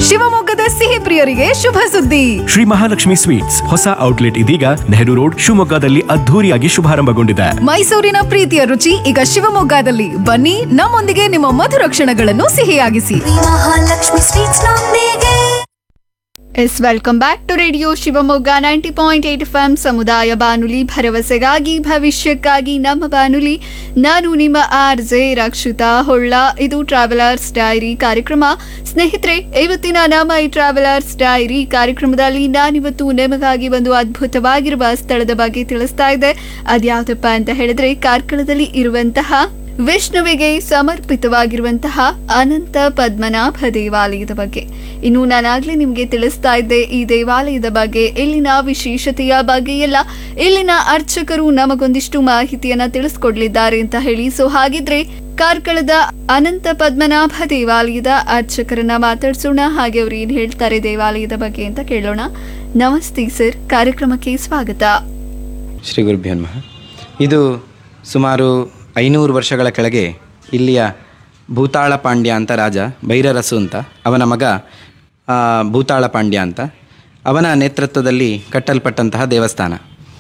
ಶಿವಮೊಗ್ಗದ ಸಿಹಿ ಪ್ರಿಯರಿಗೆ ಶುಭ ಸುದ್ದಿ ಶ್ರೀ ಮಹಾಲಕ್ಷ್ಮಿ ಸ್ವೀಟ್ಸ್ ಹೊಸ ಔಟ್ಲೆಟ್ ಇದೀಗ ನೆಹರು ರೋಡ್ ಶಿವಮೊಗ್ಗದಲ್ಲಿ ಅದ್ಧೂರಿಯಾಗಿ ಶುಭಾರಂಭಗೊಂಡಿದೆ ಮೈಸೂರಿನ ಪ್ರೀತಿಯ ರುಚಿ ಈಗ ಶಿವಮೊಗ್ಗದಲ್ಲಿ ಬನ್ನಿ ನಮ್ಮೊಂದಿಗೆ ನಿಮ್ಮ ಮಧುರ ಕ್ಷಣಗಳನ್ನು ಸಿಹಿಯಾಗಿಸಿ ಮಹಾಲಕ್ಷ್ಮಿ ಸ್ವೀಟ್ಸ್ ನೊಂದಿಗೆ yes welcome back to radio Shivamogga ninety point eight F M ಸಮುದಾಯ ಬಾನುಲಿ ಭರವಸೆಗಾಗಿ ಭವಿಷ್ಯಕ್ಕಾಗಿ ನಮ್ಮ ಬಾನುಲಿ ನಾನು ನಿಮ್ಮ ಆರ್ ಜೆ ರಕ್ಷಿತಾ ಹೊಳ್ಳ ಇದು ಟ್ರಾವೆಲರ್ಸ್ ಡೈರಿ ಕಾರ್ಯಕ್ರಮ ಸ್ನೇಹಿತರೆ ಇವತ್ತಿನ ನಮ್ಮ ಈ ಟ್ರಾವೆಲರ್ಸ್ ಡೈರಿ ಕಾರ್ಯಕ್ರಮದಲ್ಲಿ ನಾನಿವತ್ತು ನಿಮಗಾಗಿ ಒಂದು ಅದ್ಭುತವಾಗಿರುವ ಸ್ಥಳದ ಬಗ್ಗೆ ತಿಳಿಸ್ತಾ ಇದ್ದೆ ಅದ್ಯಾವ್ದಪ್ಪ ಅಂತ ಹೇಳಿದ್ರೆ ಕಾರ್ಕಳದಲ್ಲಿ ಇರುವಂತಹ ವಿಷ್ಣುವಿಗೆ ಸಮರ್ಪಿತವಾಗಿರುವಂತಹ ಅನಂತ ಪದ್ಮನಾಭ ದೇವಾಲಯದ ಬಗ್ಗೆ ಇನ್ನು ನಾನಾಗ್ಲೇ ನಿಮಗೆ ತಿಳಿಸ್ತಾ ಇದ್ದೆ ಈ ದೇವಾಲಯದ ಬಗ್ಗೆ ಇಲ್ಲಿನ ವಿಶೇಷತೆಯ ಬಗ್ಗೆ ಎಲ್ಲ ಇಲ್ಲಿನ ಅರ್ಚಕರು ನಮಗೊಂದಿಷ್ಟು ಮಾಹಿತಿಯನ್ನ ತಿಳಿಸ್ಕೊಡ್ಲಿದ್ದಾರೆ ಅಂತ ಹೇಳಿ ಸೊ ಹಾಗಿದ್ರೆ ಕಾರ್ಕಳದ ಅನಂತ ಪದ್ಮನಾಭ ದೇವಾಲಯದ ಅರ್ಚಕರನ್ನ ಮಾತಾಡ್ಸೋಣ ಹಾಗೆ ಅವ್ರು ಏನ್ ಹೇಳ್ತಾರೆ ದೇವಾಲಯದ ಬಗ್ಗೆ ಅಂತ ಕೇಳೋಣ ನಮಸ್ತೆ ಸರ್ ಕಾರ್ಯಕ್ರಮಕ್ಕೆ ಸ್ವಾಗತ ಶ್ರೀ ಗುರುಭ್ಯೋ ನಮಃ ಇದು ಸುಮಾರು ಐನೂರು ವರ್ಷಗಳ ಕೆಳಗೆ ಇಲ್ಲಿಯ ಭೂತಾಳ ಪಾಂಡ್ಯ ಅಂತ ರಾಜ ಭೈರರಸು ಅಂತ ಅವನ ಮಗ ಆ, ಭೂತಾಳ ಪಾಂಡ್ಯ ಅಂತ ಅವನ ನೇತೃತ್ವದಲ್ಲಿ ಕಟ್ಟಲ್ಪಟ್ಟಂತಹ ದೇವಸ್ಥಾನ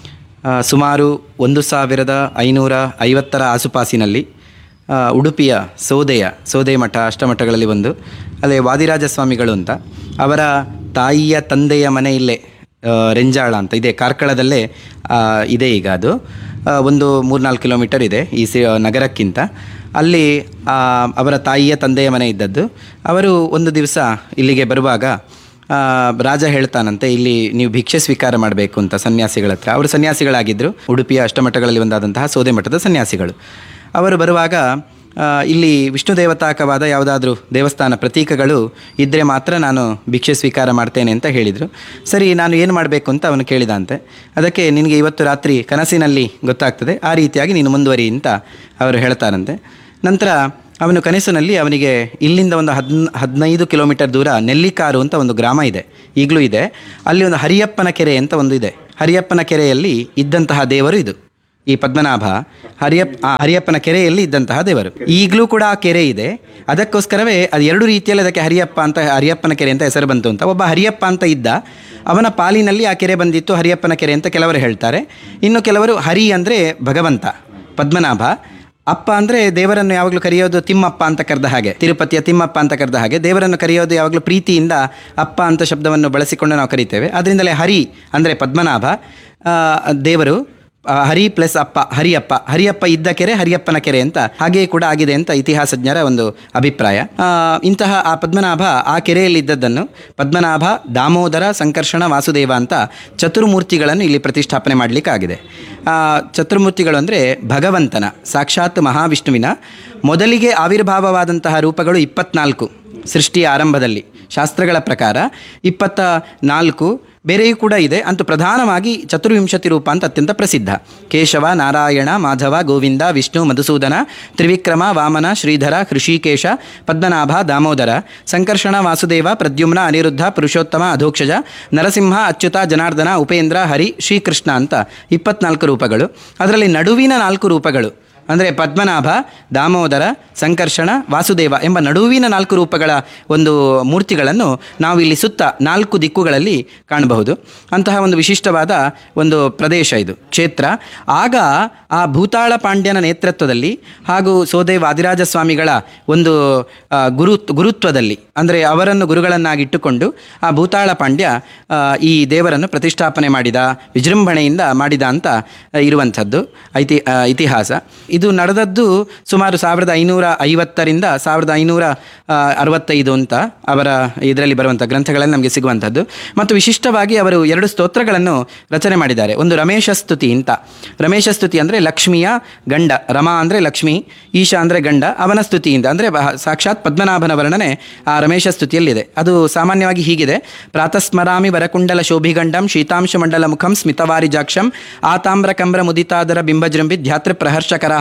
ಆ, ಸುಮಾರು ಒಂದು ಸಾವಿರದ ಐನೂರ ಐವತ್ತರ ಆಸುಪಾಸಿನಲ್ಲಿ ಆ, ಉಡುಪಿಯ ಸೋದೆಯ ಸೋದೆ ಮಠ ಅಷ್ಟಮಠಗಳಲ್ಲಿ ಒಂದು ಅಲ್ಲೇ ವಾದಿರಾಜ ಸ್ವಾಮಿಗಳು ಅಂತ ಅವರ ತಾಯಿಯ ತಂದೆಯ ಮನೆ ಇಲ್ಲೇ ಆ, ರೆಂಜಾಳ ಅಂತ ಇದೆ ಕಾರ್ಕಳದಲ್ಲೇ ಆ, ಇದೆ ಈಗ ಅದು ಆ, ಒಂದು ಮೂರ್ನಾಲ್ಕು ಕಿಲೋಮೀಟರ್ ಇದೆ ಈ ಸಿ ನಗರಕ್ಕಿಂತ ಅಲ್ಲಿ ಆ, ಅವರ ತಾಯಿಯ ತಂದೆಯ ಮನೆ ಇದ್ದದ್ದು ಅವರು ಒಂದು ದಿವಸ ಇಲ್ಲಿಗೆ ಬರುವಾಗ ಆ, ರಾಜ ಹೇಳ್ತಾನಂತೆ ಇಲ್ಲಿ ನೀವು ಭಿಕ್ಷೆ ಸ್ವೀಕಾರ ಮಾಡಬೇಕು ಅಂತ ಸನ್ಯಾಸಿಗಳ ಹತ್ರ ಅವರು ಸನ್ಯಾಸಿಗಳಾಗಿದ್ದರು ಉಡುಪಿಯ ಅಷ್ಟಮಠಗಳಲ್ಲಿ ಒಂದಾದಂತಹ ಸೋದೆ ಮಠದ ಸನ್ಯಾಸಿಗಳು ಅವರು ಬರುವಾಗ ಆ, ಇಲ್ಲಿ ವಿಷ್ಣು ದೇವತಾಕವಾದ ಯಾವುದಾದ್ರೂ ದೇವಸ್ಥಾನ ಪ್ರತೀಕಗಳು ಇದ್ದರೆ ಮಾತ್ರ ನಾನು ಭಿಕ್ಷೆ ಸ್ವೀಕಾರ ಮಾಡ್ತೇನೆ ಅಂತ ಹೇಳಿದರು ಸರಿ ನಾನು ಏನು ಮಾಡಬೇಕು ಅಂತ ಅವನು ಕೇಳಿದಂತೆ ಅದಕ್ಕೆ ನಿನಗೆ ಇವತ್ತು ರಾತ್ರಿ ಕನಸಿನಲ್ಲಿ ಗೊತ್ತಾಗ್ತದೆ ಆ ರೀತಿಯಾಗಿ ನೀನು ಮುಂದುವರಿ ಅಂತ ಅವರು ಹೇಳ್ತಾರಂತೆ ನಂತರ ಅವನು ಕನಸಿನಲ್ಲಿ ಅವನಿಗೆ ಇಲ್ಲಿಂದ ಒಂದು ಹದ್ನ ಹದಿನೈದು ಕಿಲೋಮೀಟರ್ ದೂರ ನೆಲ್ಲಿಕಾರು ಅಂತ ಒಂದು ಗ್ರಾಮ ಇದೆ ಈಗಲೂ ಇದೆ ಅಲ್ಲಿ ಒಂದು ಹರಿಯಪ್ಪನ ಕೆರೆ ಅಂತ ಒಂದು ಇದೆ ಹರಿಯಪ್ಪನ ಕೆರೆಯಲ್ಲಿ ಇದ್ದಂತಹ ದೇವರು ಇದು ಈ ಪದ್ಮನಾಭ ಹರಿಯಪ್ಪ ಆ ಹರಿಯಪ್ಪನ ಕೆರೆಯಲ್ಲಿ ಇದ್ದಂತಹ ದೇವರು ಈಗಲೂ ಕೂಡ ಆ ಕೆರೆ ಇದೆ ಅದಕ್ಕೋಸ್ಕರವೇ ಅದು ಎರಡು ರೀತಿಯಲ್ಲಿ ಅದಕ್ಕೆ ಹರಿಯಪ್ಪ ಅಂತ ಹರಿಯಪ್ಪನ ಕೆರೆ ಅಂತ ಹೆಸರು ಬಂತು ಅಂತ ಒಬ್ಬ ಹರಿಯಪ್ಪ ಅಂತ ಇದ್ದ ಅವನ ಪಾಲಿನಲ್ಲಿ ಆ ಕೆರೆ ಬಂದಿತ್ತು ಹರಿಯಪ್ಪನ ಕೆರೆ ಅಂತ ಕೆಲವರು ಹೇಳ್ತಾರೆ ಇನ್ನು ಕೆಲವರು ಹರಿ ಅಂದರೆ ಭಗವಂತ ಪದ್ಮನಾಭ ಅಪ್ಪ ಅಂದರೆ ದೇವರನ್ನು ಯಾವಾಗಲೂ ಕರೆಯೋದು ತಿಮ್ಮಪ್ಪ ಅಂತ ಕರೆದ ಹಾಗೆ ತಿರುಪತಿಯ ತಿಮ್ಮಪ್ಪ ಅಂತ ಕರೆದ ಹಾಗೆ ದೇವರನ್ನು ಕರೆಯೋದು ಯಾವಾಗಲೂ ಪ್ರೀತಿಯಿಂದ ಅಪ್ಪ ಅಂತ ಶಬ್ದವನ್ನು ಬಳಸಿಕೊಂಡು ನಾವು ಕರಿತೇವೆ ಅದರಿಂದಲೇ ಹರಿ ಅಂದರೆ ಪದ್ಮನಾಭ ಆ, ದೇವರು ಆ, ಹರಿ ಪ್ಲಸ್ ಅಪ್ಪ ಹರಿಯಪ್ಪ ಹರಿಯಪ್ಪ ಇದ್ದ ಕೆರೆ ಹರಿಯಪ್ಪನ ಕೆರೆ ಅಂತ ಹಾಗೆಯೇ ಕೂಡ ಆಗಿದೆ ಅಂತ ಇತಿಹಾಸಜ್ಞರ ಒಂದು ಅಭಿಪ್ರಾಯ ಆ, ಇಂತಹ ಆ ಪದ್ಮನಾಭ ಆ ಕೆರೆಯಲ್ಲಿ ಇದ್ದದ್ದನ್ನು ಪದ್ಮನಾಭ ದಾಮೋದರ ಸಂಕರ್ಷಣ ವಾಸುದೇವ ಅಂತ ಚತುರ್ಮೂರ್ತಿಗಳನ್ನು ಇಲ್ಲಿ ಪ್ರತಿಷ್ಠಾಪನೆ ಮಾಡಲಿಕ್ಕಾಗಿದೆ ಆ ಚತುರ್ಮೂರ್ತಿಗಳು ಅಂದರೆ ಭಗವಂತನ ಸಾಕ್ಷಾತ್ ಮಹಾವಿಷ್ಣುವಿನ ಮೊದಲಿಗೆ ಆವಿರ್ಭಾವವಾದಂತಹ ರೂಪಗಳು ಇಪ್ಪತ್ನಾಲ್ಕು ಸೃಷ್ಟಿಯ ಆರಂಭದಲ್ಲಿ ಶಾಸ್ತ್ರಗಳ ಪ್ರಕಾರ ಇಪ್ಪತ್ತ ನಾಲ್ಕು ಬೇರೆಯೂ ಕೂಡ ಇದೆ ಅಂತೂ ಪ್ರಧಾನವಾಗಿ ಚತುರ್ವಿಂಶತಿ ರೂಪ ಅಂತ ಅತ್ಯಂತ ಪ್ರಸಿದ್ಧ ಕೇಶವ ನಾರಾಯಣ ಮಾಧವ ಗೋವಿಂದ ವಿಷ್ಣು ಮಧುಸೂದನ ತ್ರಿವಿಕ್ರಮ ವಾಮನ ಶ್ರೀಧರ ಹೃಷಿಕೇಶ ಪದ್ಮನಾಭ ದಾಮೋದರ ಸಂಕರ್ಷಣ ವಾಸುದೇವ ಪ್ರದ್ಯುಮ್ನ ಅನಿರುದ್ಧ ಪುರುಷೋತ್ತಮ ಅಧೋಕ್ಷಜ ನರಸಿಂಹ ಅಚ್ಯುತ ಜನಾರ್ದನ ಉಪೇಂದ್ರ ಹರಿ ಶ್ರೀಕೃಷ್ಣ ಅಂತ ಇಪ್ಪತ್ನಾಲ್ಕು ರೂಪಗಳು ಅದರಲ್ಲಿ ನಡುವಿನ ನಾಲ್ಕು ರೂಪಗಳು ಅಂದರೆ ಪದ್ಮನಾಭ ದಾಮೋದರ ಸಂಕರ್ಷಣ ವಾಸುದೇವ ಎಂಬ ನಡುವಿನ ನಾಲ್ಕು ರೂಪಗಳ ಒಂದು ಮೂರ್ತಿಗಳನ್ನು ನಾವು ಇಲ್ಲಿ ಸುತ್ತ ನಾಲ್ಕು ದಿಕ್ಕುಗಳಲ್ಲಿ ಕಾಣಬಹುದು ಅಂತಹ ಒಂದು ವಿಶಿಷ್ಟವಾದ ಒಂದು ಪ್ರದೇಶ ಇದು ಕ್ಷೇತ್ರ ಆಗ ಆ ಭೂತಾಳ ಪಾಂಡ್ಯನ ನೇತೃತ್ವದಲ್ಲಿ ಹಾಗೂ ಸೋದೆ ವಾದಿರಾಜ ಸ್ವಾಮಿಗಳ ಒಂದು ಆ, ಗುರು ಗುರುತ್ವದಲ್ಲಿ ಅಂದರೆ ಅವರನ್ನು ಗುರುಗಳನ್ನಾಗಿಟ್ಟುಕೊಂಡು ಆ ಭೂತಾಳ ಪಾಂಡ್ಯ ಆ, ಈ ದೇವರನ್ನು ಪ್ರತಿಷ್ಠಾಪನೆ ಮಾಡಿದ ವಿಜೃಂಭಣೆಯಿಂದ ಮಾಡಿದ ಅಂತ ಆ, ಇರುವಂಥದ್ದು ಐತಿ ಆ, ಇತಿಹಾಸ ಇದು ನಡೆದದ್ದು ಸುಮಾರು ಸಾವಿರದ ಐನೂರ ಐವತ್ತರಿಂದ ಸಾವಿರದ ಐನೂರ ಆ, ಅರವತ್ತೈದು ಅಂತ ಅವರ ಇದರಲ್ಲಿ ಬರುವಂಥ ಗ್ರಂಥಗಳಲ್ಲಿ ನಮಗೆ ಸಿಗುವಂಥದ್ದು ಮತ್ತು ವಿಶಿಷ್ಟವಾಗಿ ಅವರು ಎರಡು ಸ್ತೋತ್ರಗಳನ್ನು ರಚನೆ ಮಾಡಿದ್ದಾರೆ ಒಂದು ರಮೇಶ ಸ್ತುತಿ ಅಂತ ರಮೇಶ ಸ್ತುತಿ ಅಂದರೆ ಲಕ್ಷ್ಮಿಯ ಗಂಡ ರಮಾ ಅಂದರೆ ಲಕ್ಷ್ಮಿ ಈಶ ಅಂದರೆ ಗಂಡ ಅವನ ಸ್ತುತಿಯಿಂದ ಅಂದರೆ ಬಹ- ಸಾಕ್ಷಾತ್ ಪದ್ಮನಾಭನ ವರ್ಣನೆ ಆ ರಮೇಶ ಸ್ತುತಿಯಲ್ಲಿದೆ ಅದು ಸಾಮಾನ್ಯವಾಗಿ ಹೀಗಿದೆ ಪ್ರಾತಸ್ಮರಾಮಿ ವರಕುಂಡಲ ಶೋಭಿಗಂಡಂ ಶೀತಾಂಶ ಮಂಡಲ ಮುಖಂ ಸ್ಮಿತವಾರಿಜಾಕ್ಷಂ ಆತಾಮ್ರ ಕಂಬ್ರ ಮುದಿತಾದರ ಬಿಂಬಜೃಂಬಿ ಧ್ಯಾತೃ ಪ್ರಹರ್ಷಕರ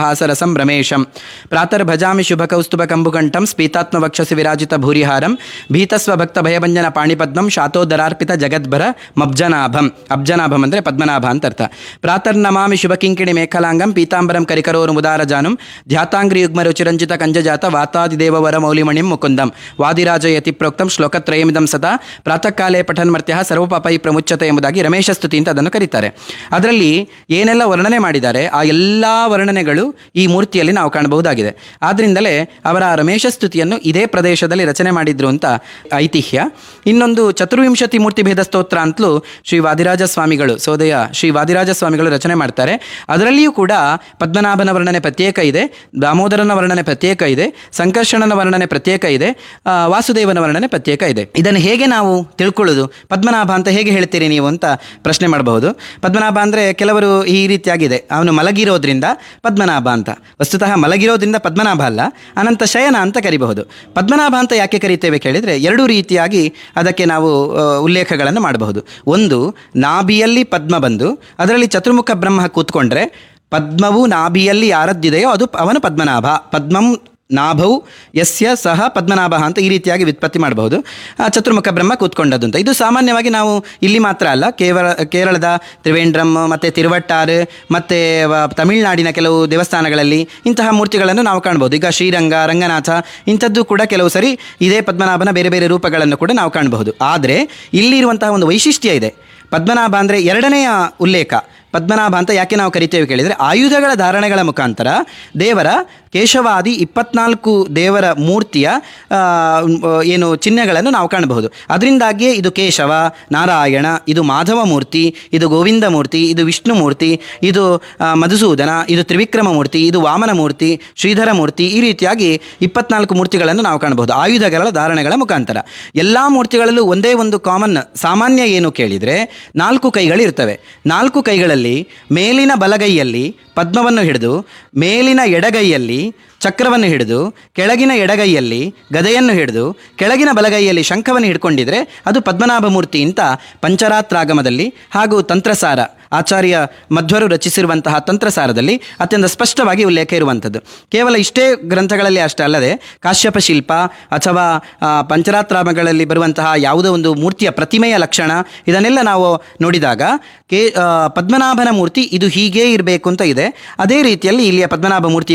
ಹಾಸರಸಂ ರಮೇಶಂ ಪ್ರಾತರ್ಭಜಾಮಿ ಶುಭಕೌಸ್ತುಭ ಕಂಬುಕಂಠಂ ಸ್ಪೀತಾತ್ಮವಕ್ಷಸಿ ವಿರಾಜಿತ ಭೂರಿಹಾರಂ ಭೀತಸ್ವ ಭಕ್ತ ಭಯಭಂಜನ ಪಾಣಿಪದ್ಮಂ ಶಾತೋದರಾರ್ಪಿತ ಜಗದ್ಭರ ಮಬ್ಜನಾಭಂ ಅಬ್ಜನಾಭಂ ಅಂದರೆ ಪದ್ಮನಾಭ ಅಂತ ಅರ್ಥ ಪ್ರಾತರ್ನಮಾಮಿ ಶುಭ ಕಿಂಕಿಣಿ ಮೇಖಲಾಂಗಂ ಪೀತಾಂಬರಂ ಕರಿಕರೋರು ಮುದಾರಜಾನುಂ ಧ್ಯಾತಾಂಗ್ರಿ ಯುಗ್ಮ ರುಚಿರಂಜಿತ ಕಂಜಜಾತ ವಾತಾದಿದೇವವರ ಮೌಲಿಮಣಿಂ ಮುಕುಂದಂ ವಾದಿರಾಜ ಯತಿ ಪ್ರೋಕ್ತಂ ಶ್ಲೋಕತ್ರಯಮಿದಂ ಸದಾ ಪ್ರಾತಃ ಕಾಲೇ ಪಠನ್ ಮರ್ತ್ಯ ಸರ್ವಪಾಪೈ ಪ್ರಮುಚ್ಚತೆ ಎಂಬುದಾಗಿ ರಮೇಶ ಸ್ತುತಿ ಅಂತ ಅದನ್ನು ಕರೀತಾರೆ ಅದರಲ್ಲಿ ಏನೆಲ್ಲ ವರ್ಣನೆ ಮಾಡಿದ್ದಾರೆ ಆ ಎಲ್ಲ ವರ್ಣನೆಗಳು ಈ ಮೂರ್ತಿಯಲ್ಲಿ ನಾವು ಕಾಣಬಹುದಾಗಿದೆ ಆದ್ದರಿಂದಲೇ ಅವರ ಆ ರಮೇಶ ಸ್ತುತಿಯನ್ನು ಇದೇ ಪ್ರದೇಶದಲ್ಲಿ ರಚನೆ ಮಾಡಿದ್ರು ಅಂತ ಐತಿಹ್ಯ ಇನ್ನೊಂದು ಚತುರ್ವಿಂಶತಿ ಮೂರ್ತಿ ಭೇದ ಸ್ತೋತ್ರ ಅಂತಲೂ ಶ್ರೀ ವಾದಿರಾಜ ಸ್ವಾಮಿಗಳು ಸೋದಯ ಶ್ರೀ ವಾದಿರಾಜ ಸ್ವಾಮಿಗಳು ರಚನೆ ಮಾಡ್ತಾರೆ ಅದರಲ್ಲಿಯೂ ಕೂಡ ಪದ್ಮನಾಭನ ವರ್ಣನೆ ಪ್ರತ್ಯೇಕ ಇದೆ ದಾಮೋದರನ ವರ್ಣನೆ ಪ್ರತ್ಯೇಕ ಇದೆ ಸಂಕರ್ಷಣನ ವರ್ಣನೆ ಪ್ರತ್ಯೇಕ ಇದೆ ಆ, ವಾಸುದೇವನ ವರ್ಣನೆ ಪ್ರತ್ಯೇಕ ಇದೆ ಇದನ್ನು ಹೇಗೆ ನಾವು ತಿಳ್ಕೊಳ್ಳೋದು ಪದ್ಮನಾಭ ಅಂತ ಹೇಗೆ ಹೇಳ್ತೀರಿ ನೀವು ಅಂತ ಪ್ರಶ್ನೆ ಮಾಡಬಹುದು ಪದ್ಮನಾಭ ಅಂದರೆ ಕೆಲವರು ಈ ರೀತಿಯಾಗಿದೆ ಅವನು ಮಲಗಿರೋದ್ರಿಂದ ಪದ್ಮನಾಭ ಅಂತ ವಸ್ತುತಃ ಮಲಗಿರೋದ್ರಿಂದ ಪದ್ಮನಾಭ ಅಲ್ಲ ಅನಂತ ಶಯನ ಅಂತ ಕರಿಬಹುದು ಪದ್ಮನಾಭ ಅಂತ ಯಾಕೆ ಕರಿತೇವೆ ಕೇಳಿದರೆ ಎರಡೂ ರೀತಿಯಾಗಿ ಅದಕ್ಕೆ ನಾವು ಆ, ಉಲ್ಲೇಖಗಳನ್ನು ಮಾಡಬಹುದು ಒಂದು ನಾಭಿಯಲ್ಲಿ ಪದ್ಮ ಬಂದು ಅದರಲ್ಲಿ ಚತುರ್ಮುಖ ಬ್ರಹ್ಮ ಕೂತ್ಕೊಂಡ್ರೆ ಪದ್ಮವು ನಾಭಿಯಲ್ಲಿ ಯಾರದ್ದಿದೆಯೋ ಅದು ಅವನು ಪದ್ಮನಾಭ ಪದ್ಮಂ ನಾಭವು ಯಸ್ಯ ಸಹ ಪದ್ಮನಾಭ ಅಂತ ಈ ರೀತಿಯಾಗಿ ವ್ಯುತ್ಪತ್ತಿ ಮಾಡಬಹುದು ಆ, ಚತುರ್ಮುಖ ಬ್ರಹ್ಮ ಕೂತ್ಕೊಂಡದ್ದು ಅಂತ ಇದು ಸಾಮಾನ್ಯವಾಗಿ ನಾವು ಇಲ್ಲಿ ಮಾತ್ರ ಅಲ್ಲ ಕೇವಲ ಕೇರಳದ ತ್ರಿವೇಂದ್ರಂ ಮತ್ತು ತಿರುವಟ್ಟಾರು ಮತ್ತು ತಮಿಳುನಾಡಿನ ಕೆಲವು ದೇವಸ್ಥಾನಗಳಲ್ಲಿ ಇಂತಹ ಮೂರ್ತಿಗಳನ್ನು ನಾವು ಕಾಣ್ಬೋದು ಈಗ ಶ್ರೀರಂಗ ರಂಗನಾಥ ಇಂಥದ್ದು ಕೂಡ ಕೆಲವು ಸರಿ ಇದೇ ಪದ್ಮನಾಭನ ಬೇರೆ ಬೇರೆ ರೂಪಗಳನ್ನು ಕೂಡ ನಾವು ಕಾಣಬಹುದು ಆದರೆ ಇಲ್ಲಿರುವಂತಹ ಒಂದು ವೈಶಿಷ್ಟ್ಯ ಇದೆ ಪದ್ಮನಾಭ ಅಂದರೆ ಎರಡನೆಯ ಉಲ್ಲೇಖ ಪದ್ಮನಾಭ ಅಂತ ಯಾಕೆ ನಾವು ಕರಿತೇವೆ ಕೇಳಿದರೆ ಆಯುಧಗಳ ಧಾರಣೆಗಳ ಮುಖಾಂತರ ದೇವರ ಕೇಶವಾದಿ ಇಪ್ಪತ್ನಾಲ್ಕು ದೇವರ ಮೂರ್ತಿಯ ಆ, ಏನು ಚಿಹ್ನೆಗಳನ್ನು ನಾವು ಕಾಣಬಹುದು ಅದರಿಂದಾಗಿಯೇ ಇದು ಕೇಶವ ನಾರಾಯಣ ಇದು ಮಾಧವ ಮೂರ್ತಿ ಇದು ಗೋವಿಂದ ಮೂರ್ತಿ ಇದು ವಿಷ್ಣು ಮೂರ್ತಿ ಇದು ಆ, ಮಧುಸೂದನ ಇದು ತ್ರಿವಿಕ್ರಮ ಮೂರ್ತಿ ಇದು ವಾಮನ ಮೂರ್ತಿ ಶ್ರೀಧರ ಮೂರ್ತಿ ಈ ರೀತಿಯಾಗಿ ಇಪ್ಪತ್ನಾಲ್ಕು ಮೂರ್ತಿಗಳನ್ನು ನಾವು ಕಾಣಬಹುದು ಆಯುಧಗಳ ಧಾರಣೆಗಳ ಮುಖಾಂತರ ಎಲ್ಲ ಮೂರ್ತಿಗಳಲ್ಲೂ ಒಂದೇ ಒಂದು ಕಾಮನ್ ಸಾಮಾನ್ಯ ಏನು ಕೇಳಿದರೆ ನಾಲ್ಕು ಕೈಗಳಿರ್ತವೆ ನಾಲ್ಕು ಕೈಗಳಲ್ಲಿ ಮೇಲಿನ ಬಲಗೈಯಲ್ಲಿ ಪದ್ಮವನ್ನು ಹಿಡಿದು ಮೇಲಿನ ಎಡಗೈಯಲ್ಲಿ ಚಕ್ರವನ್ನು ಹಿಡಿದು ಕೆಳಗಿನ ಎಡಗೈಯಲ್ಲಿ ಗದೆಯನ್ನು ಹಿಡಿದು ಕೆಳಗಿನ ಬಲಗೈಯಲ್ಲಿ ಶಂಖವನ್ನು ಹಿಡ್ಕೊಂಡಿದ್ರೆ ಅದು ಪದ್ಮನಾಭ ಮೂರ್ತಿ ಅಂತ ಪಂಚರಾತ್ರಾಗಮದಲ್ಲಿ ಹಾಗೂ ತಂತ್ರಸಾರ ಆಚಾರ್ಯ ಮಧ್ವರು ರಚಿಸಿರುವಂತಹ ತಂತ್ರಸಾರದಲ್ಲಿ ಅತ್ಯಂತ ಸ್ಪಷ್ಟವಾಗಿ ಉಲ್ಲೇಖ ಇರುವಂಥದ್ದು ಕೇವಲ ಇಷ್ಟೇ ಗ್ರಂಥಗಳಲ್ಲಿ ಅಷ್ಟೇ ಅಲ್ಲದೆ ಕಾಶ್ಯಪ ಶಿಲ್ಪ ಅಥವಾ ಆ, ಪಂಚರಾತ್ರಾಮಗಳಲ್ಲಿ ಬರುವಂತಹ ಯಾವುದೋ ಒಂದು ಮೂರ್ತಿಯ ಪ್ರತಿಮೆಯ ಲಕ್ಷಣ ಇದನ್ನೆಲ್ಲ ನಾವು ನೋಡಿದಾಗ ಕೇ ಆ, ಪದ್ಮನಾಭನ ಮೂರ್ತಿ ಇದು ಹೀಗೇ ಇರಬೇಕು ಅಂತ ಇದೆ ಅದೇ ರೀತಿಯಲ್ಲಿ ಇಲ್ಲಿಯ ಪದ್ಮನಾಭ ಮೂರ್ತಿ